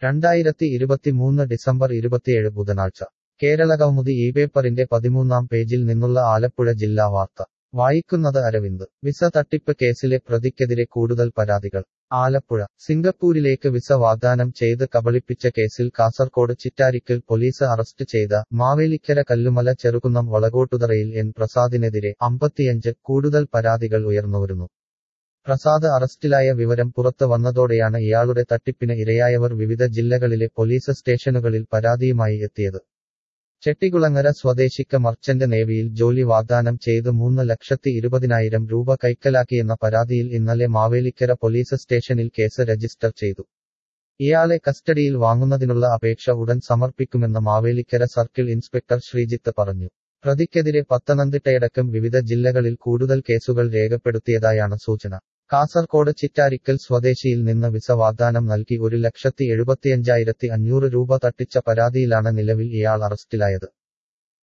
രണ്ടായിരത്തി ഇരുപത്തിമൂന്ന് ഡിസംബർ ഇരുപത്തിയേഴ് ബുധനാഴ്ച കേരളകൗമുദി ഈ പേപ്പറിന്റെ പതിമൂന്നാം പേജിൽ നിന്നുള്ള ആലപ്പുഴ ജില്ലാ വാർത്ത വായിക്കുന്നത് അരവിന്ദ് വിസ തട്ടിപ്പ് കേസിലെ പ്രതിക്കെതിരെ കൂടുതൽ പരാതികൾ ആലപ്പുഴ സിംഗപ്പൂരിലേക്ക് വിസ വാഗ്ദാനം ചെയ്ത് കബളിപ്പിച്ച കേസിൽ കാസർകോട് ചിറ്റാരിക്കൽ പോലീസ് അറസ്റ്റ് ചെയ്ത മാവേലിക്കര കല്ലുമല ചെറുകുന്നം വളകോട്ടുതറയിൽ എൻ പ്രസാദിനെതിരെ അമ്പത്തിയഞ്ച് കൂടുതൽ പരാതികൾ ഉയർന്നുവരുന്നു പ്രസാദ് അറസ്റ്റിലായ വിവരം പുറത്ത് വന്നതോടെയാണ് ഇയാളുടെ തട്ടിപ്പിന് ഇരയായവർ വിവിധ ജില്ലകളിലെ പോലീസ് സ്റ്റേഷനുകളിൽ പരാതിയുമായി എത്തിയത് ചെട്ടികുളങ്ങര സ്വദേശിക്ക് മർച്ചന്റ് നേവിയിൽ ജോലി വാഗ്ദാനം ചെയ്ത് മൂന്ന് ലക്ഷത്തി ഇരുപതിനായിരം രൂപ കൈക്കലാക്കിയെന്ന പരാതിയിൽ ഇന്നലെ മാവേലിക്കര പോലീസ് സ്റ്റേഷനിൽ കേസ് രജിസ്റ്റർ ചെയ്തു ഇയാളെ കസ്റ്റഡിയിൽ വാങ്ങുന്നതിനുള്ള അപേക്ഷ ഉടൻ സമർപ്പിക്കുമെന്ന് മാവേലിക്കര സർക്കിൾ ഇൻസ്പെക്ടർ ശ്രീജിത്ത് പറഞ്ഞു പ്രതിക്കെതിരെ പത്തനംതിട്ടയടക്കം വിവിധ ജില്ലകളിൽ കൂടുതൽ കേസുകൾ രേഖപ്പെടുത്തിയതായാണ് സൂചന കാസർകോട് ചിറ്റാരിക്കൽ സ്വദേശിയിൽ നിന്ന് വിസ വാഗ്ദാനം നൽകി ഒരു ലക്ഷത്തി എഴുപത്തിയഞ്ചായിരത്തി അഞ്ഞൂറ് രൂപ തട്ടിച്ച പരാതിയിലാണ് നിലവിൽ ഇയാൾ അറസ്റ്റിലായത്